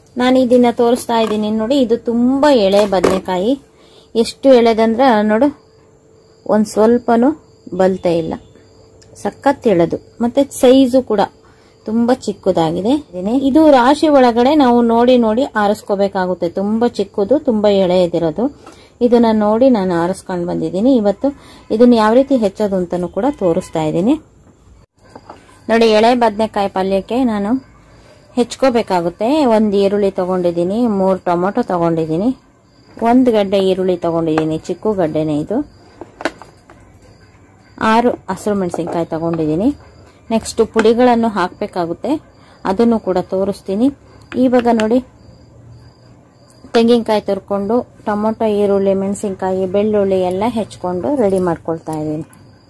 ನಾನು ಇದನ್ನ ತೋರಿಸ್ತಾ ಇದ್ದೀನಿ ನೋಡಿ ಇದು ತುಂಬ ಎಳೆ ಬದನೆಕಾಯಿ ಎಷ್ಟು ಎಳೆದಂದ್ರೆ ನೋಡು ಒಂದು ಸ್ವಲ್ಪನೂ ಬಲ್ತಾ ಇಲ್ಲ ಸಖತ್ ಎಳೆದು ಮತ್ತೆ ಸೈಜು ಕೂಡ ತುಂಬ ಚಿಕ್ಕದಾಗಿದೆ ಇದೇನೆ. ಇದು ರಾಶಿ ಒಳಗಡೆ ನಾವು ನೋಡಿ ನೋಡಿ ಆರಿಸ್ಕೋಬೇಕಾಗುತ್ತೆ ತುಂಬ ಚಿಕ್ಕದು ತುಂಬ ಎಳೆಯದಿರೋದು ಇದನ್ನ ನೋಡಿ ನಾನು ಆರಿಸ್ಕೊಂಡು ಬಂದಿದ್ದೀನಿ ಇವತ್ತು ಇದನ್ನ ಯಾವ ರೀತಿ ಹೆಚ್ಚೋದು ಅಂತಲೂ ಕೂಡ ತೋರಿಸ್ತಾ ಇದ್ದೀನಿ ನೋಡಿ ಎಳೆ ಬದನೆಕಾಯಿ ಪಲ್ಯಕ್ಕೆ ನಾನು ಹೆಚ್ಕೋಬೇಕಾಗುತ್ತೆ ಒಂದು ಈರುಳ್ಳಿ ತಗೊಂಡಿದ್ದೀನಿ ಮೂರು ಟೊಮೊಟೊ ತಗೊಂಡಿದ್ದೀನಿ ಒಂದು ಗಡ್ಡೆ ಈರುಳ್ಳಿ ತಗೊಂಡಿದ್ದೀನಿ ಚಿಕ್ಕ ಗಡ್ಡೆನೇ ಇದು ಆರು ಹಸಿರು ಮೆಣಸಿನ್ಕಾಯಿ ತಗೊಂಡಿದ್ದೀನಿ ನೆಕ್ಸ್ಟ್ ಪುಡಿಗಳನ್ನು ಹಾಕಬೇಕಾಗುತ್ತೆ ಅದನ್ನು ಕೂಡ ತೋರಿಸ್ತೀನಿ ಇವಾಗ ನೋಡಿ ತೆಂಗಿನಕಾಯಿ ತುರ್ಕೊಂಡು ಟೊಮೊಟೊ ಈರುಳ್ಳಿ ಮೆಣಸಿನ್ಕಾಯಿ ಬೆಳ್ಳುಳ್ಳಿ ಎಲ್ಲ ಹೆಚ್ಕೊಂಡು ರೆಡಿ ಮಾಡ್ಕೊಳ್ತಾ ಇದ್ದೀನಿ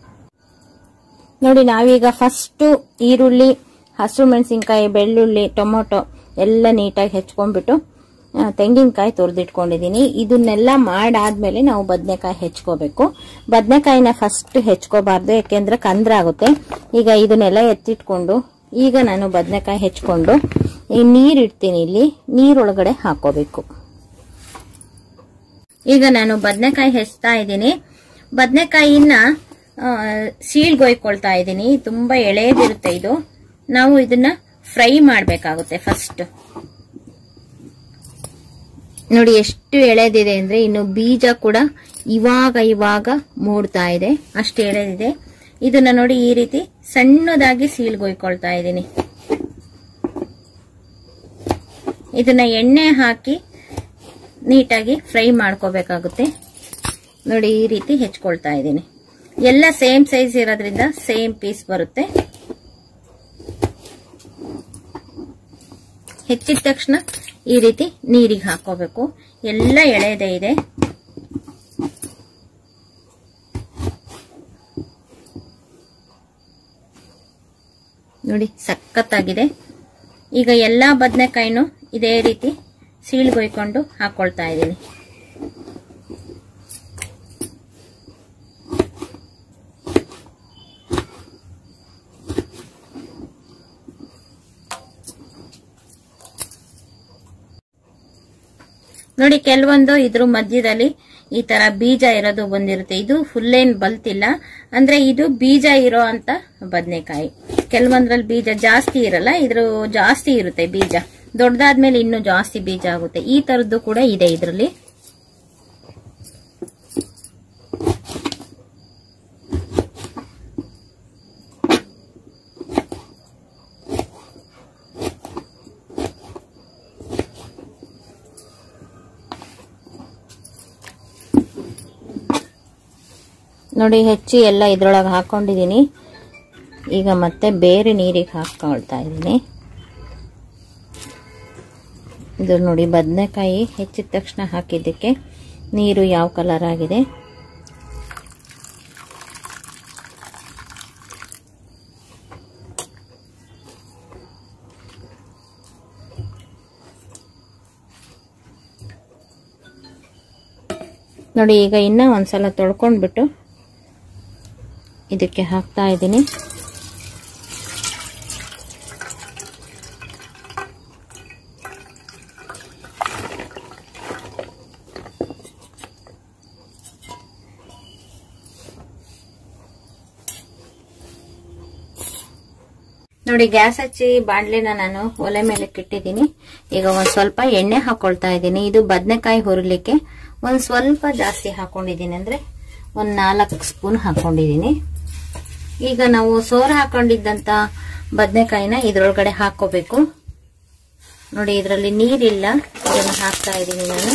ನೋಡಿ ನಾವೀಗ ಫಸ್ಟು ಈರುಳ್ಳಿ ಹಸಿರು ಮೆಣಸಿನ್ಕಾಯಿ ಬೆಳ್ಳುಳ್ಳಿ ಟೊಮೊಟೊ ಎಲ್ಲ ನೀಟಾಗಿ ಹೆಚ್ಕೊಂಡ್ಬಿಟ್ಟು ಆ, ತೆಂಗಿನಕಾಯಿ ತುರಿದಿಟ್ಕೊಂಡಿದ್ದೀನಿ ಇದನ್ನೆಲ್ಲ ಮಾಡಾದ್ಮೇಲೆ ನಾವು ಬದನೆಕಾಯಿ ಹೆಚ್ಕೋಬೇಕು ಬದನೆಕಾಯಿನ ಫಸ್ಟ್ ಹೆಚ್ಕೋಬಾರ್ದು ಯಾಕೆಂದ್ರೆ ಕಂದ್ರ ಆಗುತ್ತೆ ಈಗ ಇದನ್ನೆಲ್ಲ ಎತ್ತಿಟ್ಕೊಂಡು ಈಗ ನಾನು ಬದನೆಕಾಯಿ ಹೆಚ್ಕೊಂಡು ಈ ನೀರು ಇಡ್ತೀನಿ ಇಲ್ಲಿ ನೀರೊಳಗಡೆ ಹಾಕೋಬೇಕು ಈಗ ನಾನು ಬದನೆಕಾಯಿ ಹೆಚ್ಚ್ತಾ ಇದ್ದೀನಿ ಬದನೆಕಾಯಿನ ಸೀಳ್ಗೊಯ್ಕೊಳ್ತಾ ಇದ್ದೀನಿ ತುಂಬಾ ಎಳೆಯದಿರುತ್ತೆ ಇದು ನಾವು ಇದನ್ನ ಫ್ರೈ ಮಾಡಬೇಕಾಗುತ್ತೆ ಫಸ್ಟ್ ನೋಡಿ ಎಷ್ಟು ಎಳೆದಿದೆ ಅಂದ್ರೆ ಇನ್ನು ಬೀಜ ಕೂಡ ಇವಾಗ ಇವಾಗ ಮೂಡ್ತಾ ಇದೆ ಅಷ್ಟು ಎಳೆದಿದೆ ಇದನ್ನ ನೋಡಿ ಈ ರೀತಿ ಸಣ್ಣದಾಗಿ ಸೀಳ್ಗೊಯ್ಕೊಳ್ತಾ ಇದ್ದೀನಿ ಇದನ್ನ ಎಣ್ಣೆ ಹಾಕಿ ನೀಟಾಗಿ ಫ್ರೈ ಮಾಡ್ಕೋಬೇಕಾಗುತ್ತೆ ನೋಡಿ ಈ ರೀತಿ ಹೆಚ್ಕೊಳ್ತಾ ಇದ್ದೀನಿ ಎಲ್ಲ ಸೇಮ್ ಸೈಜ್ ಇರೋದ್ರಿಂದ ಸೇಮ್ ಪೀಸ್ ಬರುತ್ತೆ ಹೆಚ್ಚಿದ ತಕ್ಷಣ ಈ ರೀತಿ ನೀರಿಗೆ ಹಾಕೋಬೇಕು ಎಲ್ಲ ಎಳೆದೇ ಇದೆ ನೋಡಿ ಸಖತ್ತಾಗಿದೆ ಈಗ ಎಲ್ಲಾ ಬದನೆಕಾಯಿನೂ ಇದೇ ರೀತಿ ಸೀಳ್ಗೊಯ್ಕೊಂಡು ಹಾಕೊಳ್ತಾ ಇದ್ದೀನಿ ನೋಡಿ ಕೆಲವೊಂದು ಇದ್ರ ಮಧ್ಯದಲ್ಲಿ ಈ ತರ ಬೀಜ ಇರೋದು ಬಂದಿರುತ್ತೆ ಇದು ಫುಲ್ ಏನ್ ಬಲ್ತಿಲ್ಲ ಅಂದ್ರೆ ಇದು ಬೀಜ ಇರೋ ಅಂತ ಬದನೆಕಾಯಿ ಕೆಲವೊಂದ್ರಲ್ಲಿ ಬೀಜ ಜಾಸ್ತಿ ಇರಲ್ಲ ಇದ್ರ ಜಾಸ್ತಿ ಇರುತ್ತೆ ಬೀಜ ದೊಡ್ಡದಾದ್ಮೇಲೆ ಇನ್ನು ಜಾಸ್ತಿ ಬೀಜ ಆಗುತ್ತೆ ಈ ತರದ್ದು ಕೂಡ ಇದೆ ಇದರಲ್ಲಿ ನೋಡಿ ಹೆಚ್ಚಿ ಎಲ್ಲ ಇದ್ರೊಳಗೆ ಹಾಕೊಂಡಿದ್ದೀನಿ ಈಗ ಮತ್ತೆ ಬೇರೆ ನೀರಿಗೆ ಹಾಕೊಳ್ತಾ ಇದ್ದೀನಿ ಇದು ನೋಡಿ ಬದನೆಕಾಯಿ ಹೆಚ್ಚಿದ ತಕ್ಷಣ ಹಾಕಿದ್ದಕ್ಕೆ ನೀರು ಯಾವ ಕಲರ್ ಆಗಿದೆ ನೋಡಿ ಈಗ ಇನ್ನ ಒಂದ್ಸಲ ತೊಳ್ಕೊಂಡ್ಬಿಟ್ಟು ಇದಕ್ಕೆ ಹಾಕ್ತಾ ಇದ್ದೀನಿ ನೋಡಿ ಗ್ಯಾಸ್ ಹಚ್ಚಿ ಬಾಣ್ಲಿನ ನಾನು ಒಲೆ ಮೇಲೆ ಇಟ್ಟಿದ್ದೀನಿ ಈಗ ಒಂದ್ ಸ್ವಲ್ಪ ಎಣ್ಣೆ ಹಾಕೊಳ್ತಾ ಇದ್ದೀನಿ ಇದು ಬದನೆಕಾಯಿ ಹುರಿಲಿಕ್ಕೆ ಒಂದ್ ಸ್ವಲ್ಪ ಜಾಸ್ತಿ ಹಾಕೊಂಡಿದ್ದೀನಿ ಅಂದ್ರೆ ಒಂದ್ ನಾಲ್ಕು ಸ್ಪೂನ್ ಹಾಕೊಂಡಿದ್ದೀನಿ ಈಗ ನಾವು ಸೋರ್ ಹಾಕೊಂಡಿದ್ದಂತ ಬದನೆಕಾಯಿನ ಇದ್ರೊಳಗಡೆ ಹಾಕೋಬೇಕು ನೋಡಿ ಇದರಲ್ಲಿ ನೀರಿಲ್ಲ ಇದನ್ನು ಹಾಕ್ತಾ ಇದ್ದೀನಿ ನಾನು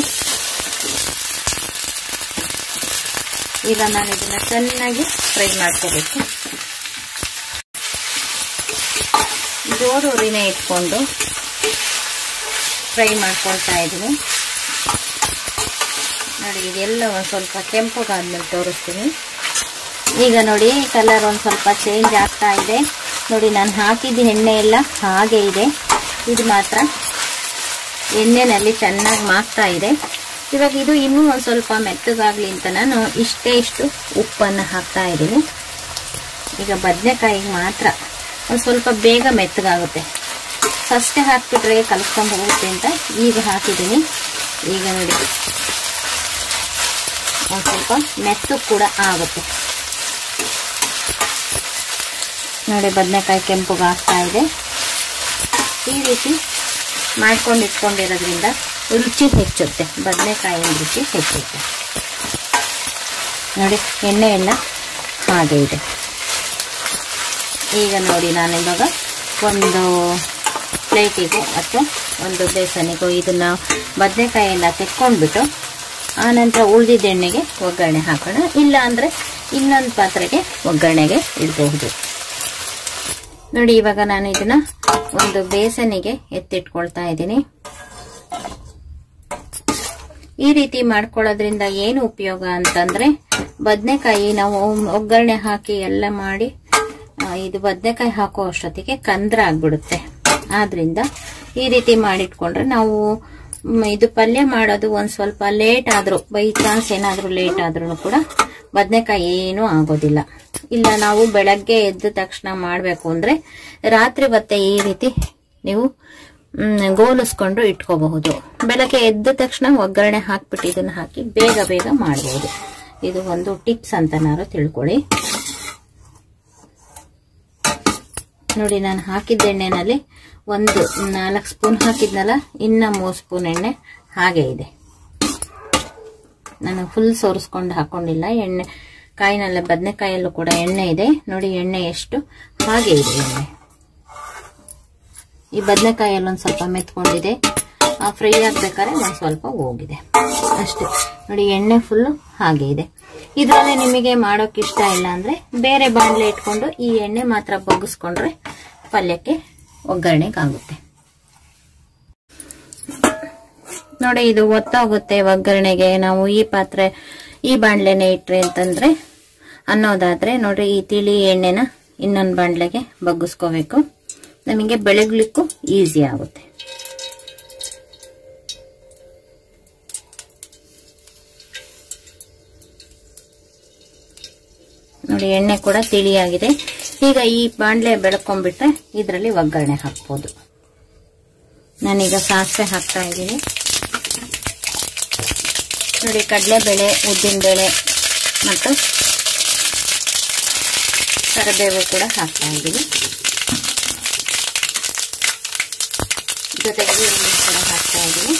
ಈಗ ನಾನು ಇದನ್ನ ಚೆನ್ನಾಗಿ ಫ್ರೈ ಮಾಡ್ಕೋಬೇಕು ಜೋರು ಉರಿನೇ ಇಟ್ಕೊಂಡು ಫ್ರೈ ಮಾಡ್ಕೊಳ್ತಾ ಇದ್ದೀನಿ ನೋಡಿ ಇದೆಲ್ಲ ಒಂದು ಸ್ವಲ್ಪ ಕೆಂಪಗಾದ್ಮೇಲೆ ತೋರಿಸ್ತೀನಿ ಈಗ ನೋಡಿ ಕಲರ್ ಒಂದು ಸ್ವಲ್ಪ ಚೇಂಜ್ ಆಗ್ತಾ ಇದೆ ನೋಡಿ ನಾನು ಹಾಕಿದ ಎಣ್ಣೆ ಎಲ್ಲ ಹಾಗೆ ಇದೆ ಇದು ಮಾತ್ರ ಎಣ್ಣೆನಲ್ಲಿ ಚೆನ್ನಾಗಿ ಮಾಗ್ತಾ ಇದೆ ಇವಾಗ ಇದು ಇನ್ನೂ ಒಂದು ಸ್ವಲ್ಪ ಮೆತ್ತಗಾಗ್ಲಿ ಅಂತ ನಾನು ಇಷ್ಟೇ ಇಷ್ಟು ಉಪ್ಪನ್ನು ಹಾಕ್ತಾ ಇದ್ದೀನಿ ಈಗ ಬದನೆಕಾಯಿಗೆ ಮಾತ್ರ ಒಂದು ಸ್ವಲ್ಪ ಬೇಗ ಮೆತ್ತಗಾಗುತ್ತೆ ಫಸ್ಟ್ ಹಾಕ್ಬಿಟ್ರೆ ಕಲಿಸ್ಕೊಂಡು ಹೋಗುತ್ತೆ ಅಂತ ಈಗ ಹಾಕಿದ್ದೀನಿ ಈಗ ನೋಡಿ ಒಂದು ಸ್ವಲ್ಪ ಮೆತ್ತು ಕೂಡ ಆಗುತ್ತೆ ನೋಡಿ ಬದನೆಕಾಯಿ ಕೆಂಪುಗೆ ಆಗ್ತಾ ಇದೆ ಈ ರೀತಿ ಮಾಡ್ಕೊಂಡು ಇಟ್ಕೊಂಡಿರೋದ್ರಿಂದ ರುಚಿ ಹೆಚ್ಚುತ್ತೆ ಬದನೆಕಾಯಿನ ರುಚಿ ಹೆಚ್ಚುತ್ತೆ ನೋಡಿ ಎಣ್ಣೆ ಎಲ್ಲ ಹಾಗೆ ಇದೆ ಈಗ ನೋಡಿ ನಾನು ಇವಾಗ ಒಂದು ಪ್ಲೇಟಿಗೆ ಅಥವಾ ಒಂದು ಬೇಸನಿಗೂ ಇದನ್ನ ಬದನೆಕಾಯಿ ಎಲ್ಲ ತೆಕ್ಕೊಂಡ್ಬಿಟ್ಟು ಆನಂತರ ಉಳಿದಿದ್ದ ಎಣ್ಣೆಗೆ ಒಗ್ಗರಣೆ ಹಾಕೋಣ ಇಲ್ಲ ಅಂದರೆ ಇನ್ನೊಂದು ಪಾತ್ರೆಗೆ ಒಗ್ಗರಣೆಗೆ ಇಡಬಹುದು ನೋಡಿ ಇವಾಗ ನಾನು ಇದನ್ನ ಒಂದು ಬೇಸನಿಗೆ ಎತ್ತಿಟ್ಕೊಳ್ತಾ ಇದ್ದೀನಿ ಈ ರೀತಿ ಮಾಡ್ಕೊಳ್ಳೋದ್ರಿಂದ ಏನು ಉಪಯೋಗ ಅಂತಂದ್ರೆ ಬದನೆಕಾಯಿ ನಾವು ಒಗ್ಗರಣೆ ಹಾಕಿ ಎಲ್ಲ ಮಾಡಿ ಆ, ಇದು ಬದನೆಕಾಯಿ ಹಾಕೋ ಅಷ್ಟೊತ್ತಿಗೆ ಕಂದ್ರ ಆಗ್ಬಿಡುತ್ತೆ ಆದ್ರಿಂದ ಈ ರೀತಿ ಮಾಡಿಟ್ಕೊಂಡ್ರೆ ನಾವು ಮ್, ಇದು ಪಲ್ಯ ಮಾಡೋದು ಒಂದ್ ಸ್ವಲ್ಪ ಲೇಟ್ ಆದ್ರೂ ಬೈ ಚಾನ್ಸ್ ಏನಾದ್ರೂ ಲೇಟ್ ಆದ್ರೂ ಕೂಡ ಬದನೆಕಾಯಿ ಏನೂ ಆಗೋದಿಲ್ಲ ಇಲ್ಲ ನಾವು ಬೆಳಗ್ಗೆ ಎದ್ದ ತಕ್ಷಣ ಮಾಡಬೇಕು ಅಂದ್ರೆ ರಾತ್ರಿ ಹೊತ್ತೆ ಈ ರೀತಿ ನೀವು ಮ್, ಗೋಲಿಸ್ಕೊಂಡು ಇಟ್ಕೋಬಹುದು ಬೆಳಗ್ಗೆ ಎದ್ದ ತಕ್ಷಣ ಒಗ್ಗರಣೆ ಹಾಕ್ಬಿಟ್ಟು ಇದನ್ನ ಹಾಕಿ ಬೇಗ ಬೇಗ ಮಾಡಬಹುದು ಇದು ಒಂದು ಟಿಪ್ಸ್ ಅಂತನಾರು ತಿಳ್ಕೊಳ್ಳಿ ನೋಡಿ ನಾನು ಹಾಕಿದ್ದ ಎಣ್ಣೆನಲ್ಲಿ ಒಂದು ನಾಲ್ಕು ಸ್ಪೂನ್ ಹಾಕಿದ್ನಲ್ಲ ಇನ್ನ ಮೂರು ಸ್ಪೂನ್ ಎಣ್ಣೆ ಹಾಗೆ ಇದೆ ನಾನು ಫುಲ್ ಸೋರಿಸ್ಕೊಂಡು ಹಾಕೊಂಡಿಲ್ಲ ಎಣ್ಣೆ ಕಾಯಿನಲ್ಲ ಬದನೆಕಾಯಲ್ಲೂ ಕೂಡ ಎಣ್ಣೆ ಇದೆ ನೋಡಿ ಎಣ್ಣೆ ಎಷ್ಟು ಹಾಗೆ ಇದೆ ಎಣ್ಣೆ ಈ ಬದನೆಕಾಯಲ್ಲಿ ಒಂದು ಸ್ವಲ್ಪ ಮೆತ್ಕೊಂಡಿದೆ ಫ್ರೈ ಆಗ್ಬೇಕಾದ್ರೆ ಒಂದು ಸ್ವಲ್ಪ ಹೋಗಿದೆ ಅಷ್ಟೇ ನೋಡಿ ಎಣ್ಣೆ ಫುಲ್ಲು ಹಾಗೆ ಇದೆ ಇದರಲ್ಲಿ ನಿಮಗೆ ಮಾಡೋಕೆ ಇಷ್ಟ ಇಲ್ಲ ಅಂದ್ರೆ ಬೇರೆ ಬಾಣಲೆ ಇಟ್ಕೊಂಡು ಈ ಎಣ್ಣೆ ಮಾತ್ರ ಬಗ್ಗಿಸ್ಕೊಂಡ್ರೆ ಪಲ್ಯಕ್ಕೆ ಒಗ್ಗರಣೆಗಾಗುತ್ತೆ ನೋಡಿ ಇದು ಒತ್ತೋಗುತ್ತೆ ಒಗ್ಗರಣೆಗೆ ನಾವು ಈ ಪಾತ್ರೆ ಈ ಬಾಣಲೆನೆ ಇಟ್ರಿ ಅಂತಂದ್ರೆ ಅನ್ನೋದಾದ್ರೆ ನೋಡ್ರಿ ಈ ತಿಳಿ ಎಣ್ಣೆನ ಇನ್ನೊಂದು ಬಾಣಲೆಗೆ ಬಗ್ಗಿಸ್ಕೋಬೇಕು ನಮಗೆ ಬೆಳಗ್ಲಿಕ್ಕೂ ಈಸಿ ಆಗುತ್ತೆ ನೋಡಿ ಎಣ್ಣೆ ಕೂಡ ತಿಳಿಯಾಗಿದೆ ಈಗ ಈ ಬಾಣಲೆ ಬೆಳ್ಕೊಂಡ್ಬಿಟ್ರೆ ಇದರಲ್ಲಿ ಒಗ್ಗರಣೆ ಹಾಕ್ಬೋದು ನಾನೀಗ ಸಾಸಿವೆ ಹಾಕ್ತಾ ಇದ್ದೀನಿ ನೋಡಿ ಕಡಲೆಬೇಳೆ ಉದ್ದಿನಬೇಳೆ ಮತ್ತು ಕರಿಬೇವು ಕೂಡ ಹಾಕ್ತಾ ಇದ್ದೀನಿ ಜೊತೆಗೆ ಈರುಳ್ಳಿ ಕೂಡ ಹಾಕ್ತಾ ಇದ್ದೀನಿ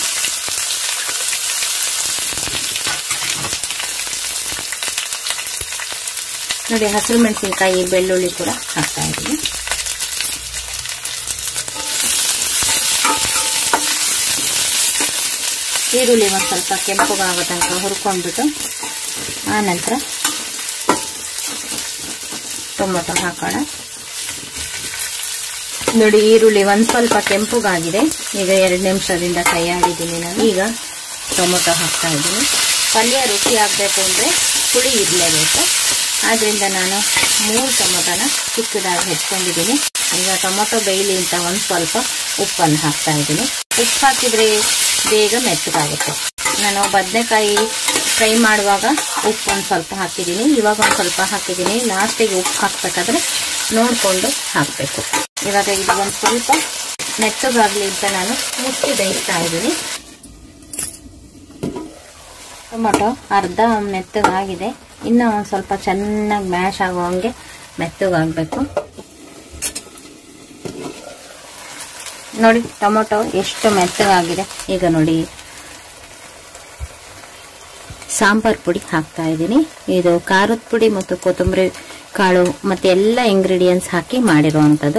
ನೋಡಿ ಹಸಿರು ಮೆಣಸಿನಕಾಯಿ ಬೆಳ್ಳುಳ್ಳಿ ಕೂಡ ಹಾಕ್ತಾ ಇದ್ದೀನಿ ಈರುಳ್ಳಿ ಒಂದು ಸ್ವಲ್ಪ ಕೆಂಪುಗಾಗೋ ತನಕ ಹುರ್ಕೊಂಡ್ಬಿಟ್ಟು ಆ ನಂತರ ಟೊಮೊಟೊ ಹಾಕೋಣ ನೋಡಿ ಈರುಳ್ಳಿ ಒಂದು ಸ್ವಲ್ಪ ಕೆಂಪುಗಾಗಿದೆ ಈಗ ಎರಡು ನಿಮಿಷದಿಂದ ಕೈ ಆಡಿದ್ದೀನಿ ನಾನು ಈಗ ಟೊಮೊಟೊ ಹಾಕ್ತಾ ಇದ್ದೀನಿ ಪಲ್ಯ ರುಚಿ ಆಗಬೇಕು ಅಂದರೆ ಹುಳಿ ಇರಲೇಬೇಕು ಆದ್ರಿಂದ ನಾನು ಮೂರು ಟೊಮೊಟೊನ ಚಿಕ್ಕದಾಗಿ ಹೆಚ್ಕೊಂಡಿದ್ದೀನಿ ಈಗ ಟೊಮೊಟೊ ಬೇಯಲಿ ಅಂತ ಒಂದು ಸ್ವಲ್ಪ ಉಪ್ಪನ್ನು ಹಾಕ್ತಾ ಇದ್ದೀನಿ ಉಪ್ಪು ಹಾಕಿದ್ರೆ ಬೇಗ ಮೆತ್ತಗಾಗುತ್ತೆ ನಾನು ಬದನೆಕಾಯಿ ಫ್ರೈ ಮಾಡುವಾಗ ಉಪ್ಪು ಒಂದು ಸ್ವಲ್ಪ ಹಾಕಿದ್ದೀನಿ ಇವಾಗ ಒಂದು ಸ್ವಲ್ಪ ಹಾಕಿದ್ದೀನಿ ಲಾಸ್ಟಿಗೆ ಉಪ್ಪು ಹಾಕ್ಬೇಕಾದ್ರೆ ನೋಡಿಕೊಂಡು ಹಾಕಬೇಕು ಇವಾಗ ಇದು ಒಂದು ಸ್ವಲ್ಪ ಮೆತ್ತಗಾಗಲಿ ಅಂತ ನಾನು ಮುಚ್ಚಿ ಬೇಯಿಸ್ತಾ ಇದ್ದೀನಿ ಟೊಮೊಟೊ ಅರ್ಧ ಮೆತ್ತಗಾಗಿದೆ ಇನ್ನೂ ಒಂದು ಸ್ವಲ್ಪ ಚೆನ್ನಾಗಿ ಮ್ಯಾಶ್ ಆಗೋ ಹಂಗೆ ಮೆತ್ತಗಾಗಬೇಕು ನೋಡಿ ಟೊಮೊಟೊ ಎಷ್ಟು ಮೆತ್ತಗಾಗಿದೆ ಈಗ ನೋಡಿ ಸಾಂಬಾರ್ ಪುಡಿ ಹಾಕ್ತಾ ಇದ್ದೀನಿ ಇದು ಖಾರದ ಪುಡಿ ಮತ್ತು ಕೊತ್ತಂಬರಿ ಕಾಳು ಮತ್ತೆ ಎಲ್ಲ ಇಂಗ್ರೀಡಿಯೆಂಟ್ಸ್ ಹಾಕಿ ಮಾಡಿರುವಂಥದ್ದು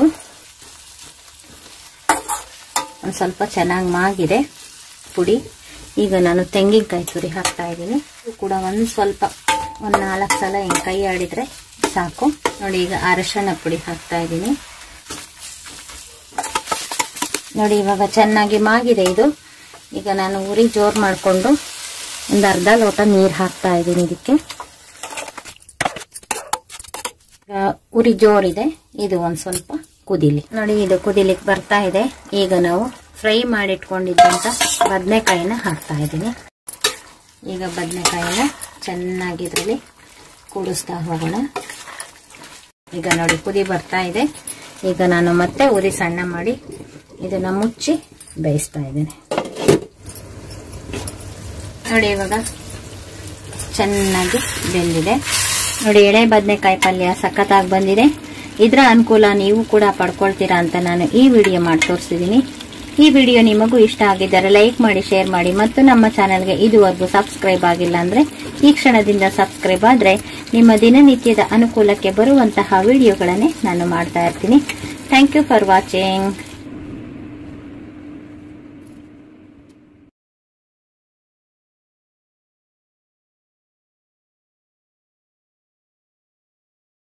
ಒಂದು ಸ್ವಲ್ಪ ಚೆನ್ನಾಗಿ ಮಾಗಿದೆ ಪುಡಿ ಈಗ ನಾನು ತೆಂಗಿನಕಾಯಿ ತುರಿ ಹಾಕ್ತಾ ಇದ್ದೀನಿ ಇದು ಕೂಡ ಒಂದು ಸ್ವಲ್ಪ ಒಂದು ನಾಲ್ಕು ಸಲ ಹಿಂಗೆ ಕೈ ಆಡಿದ್ರೆ ಸಾಕು ನೋಡಿ ಈಗ ಅರಶಿಣ ಪುಡಿ ಹಾಕ್ತಾ ಇದ್ದೀನಿ ನೋಡಿ ಇವಾಗ ಚೆನ್ನಾಗಿ ಮಾಗಿದೆ ಇದು ಈಗ ನಾನು ಉರಿ ಜೋರು ಮಾಡಿಕೊಂಡು ಒಂದು ಅರ್ಧ ಲೋಟ ನೀರು ಹಾಕ್ತಾ ಇದ್ದೀನಿ ಇದಕ್ಕೆ ಈಗ ಉರಿ ಜೋರಿದೆ ಇದು ಒಂದು ಸ್ವಲ್ಪ ಕುದಿಲಿ ನೋಡಿ ಇದು ಕುದಿಲಿಕ್ಕೆ ಬರ್ತಾ ಇದೆ ಈಗ ನಾವು ಫ್ರೈ ಮಾಡಿಟ್ಕೊಂಡಿದ್ದಂಥ ಬದನೆಕಾಯಿನ ಹಾಕ್ತಾ ಇದ್ದೀನಿ ಈಗ ಬದನೆಕಾಯಿನ ಚೆನ್ನಾಗಿ ಇದರಲ್ಲಿ ಕೂಡಿಸ್ತಾ ಹೋಗೋಣ ಈಗ ನೋಡಿ ಕುದಿ ಬರ್ತಾ ಇದೆ ಈಗ ನಾನು ಮತ್ತೆ ಉರಿ ಸಣ್ಣ ಮಾಡಿ ಇದನ್ನ ಮುಚ್ಚಿ ಬೇಯಿಸ್ತಾ ಇದ್ದೇನೆ ನೋಡಿ ಇವಾಗ ಚೆನ್ನಾಗಿ ಬೆಂದಿದೆ ನೋಡಿ ಎಳೆ ಬದನೆಕಾಯಿ ಪಲ್ಯ ಸಖತ್ತಾಗಿ ಬಂದಿದೆ ಇದರ ಅನುಕೂಲ ನೀವು ಕೂಡ ಪಡ್ಕೊಳ್ತೀರಾ ಅಂತ ನಾನು ಈ ವಿಡಿಯೋ ಮಾಡಿ ತೋರಿಸಿದ್ದೀನಿ ಈ ವಿಡಿಯೋ ನಿಮಗೂ ಇಷ್ಟ ಆಗಿದ್ದರೆ ಲೈಕ್ ಮಾಡಿ ಶೇರ್ ಮಾಡಿ ಮತ್ತು ನಮ್ಮ ಚಾನೆಲ್ಗೆ ಇದುವರೆಗೂ ಸಬ್ಸ್ಕ್ರೈಬ್ ಆಗಿಲ್ಲ ಅಂದ್ರೆ ಈ ಕ್ಷಣದಿಂದ ಸಬ್ಸ್ಕ್ರೈಬ್ ಆದ್ರೆ ನಿಮ್ಮ ದಿನನಿತ್ಯದ ಅನುಕೂಲಕ್ಕೆ ಬರುವಂತಹ ವಿಡಿಯೋಗಳನ್ನೇ ನಾನು ಮಾಡ್ತಾ ಇರ್ತೀನಿ ಥ್ಯಾಂಕ್ ಯು ಫಾರ್ ವಾಚಿಂಗ್